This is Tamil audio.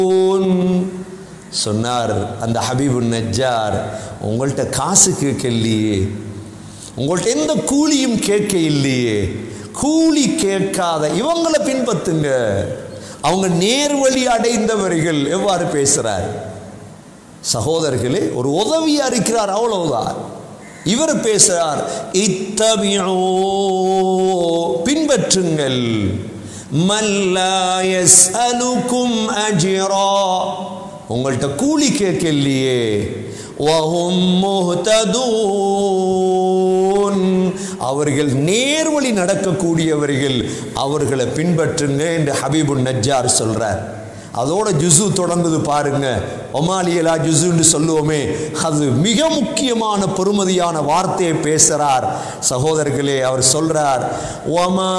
சொன்னார் அந்த ஹபீபு நஜ்ஜார் உங்கள்கிட்ட காசு கேட்கலையே உங்கள்கிட்ட எந்த கூலியும் கேட்க இல்லையே கூலி கேட்காத இவங்களை பின்பற்றுங்க அவங்க நேர்வழி அடைந்தவர்கள் எவ்வாறு பேசுறார் சகோதரர்களே ஒரு உதவியா இருக்கிறார் அவ்வளவுதான் இவர் பேசுறார் இத்தபியோ பின்பற்றுங்கள் மல்லாயஸ் அலுக்கும் அஜிரா உங்கள்கிட்ட கூலி கேட்கலையே வஹும் முஹ்ததூன் அவர்கள் நேர்வழி நடக்கக்கூடியவர்கள் அவர்களை பின்பற்றுங்க என்று ஹபீபுன் நஜ்ஜார் சொல்றார் அதோட ஜுசு தொடங்குது பாருங்க ஒமாலியலா ஜுசுன்னு சொல்லுவோமே அது மிக முக்கியமான பெருமதியான வார்த்தையை பேசுறார் சகோதரர்களே அவர் சொல்றார் ஒமா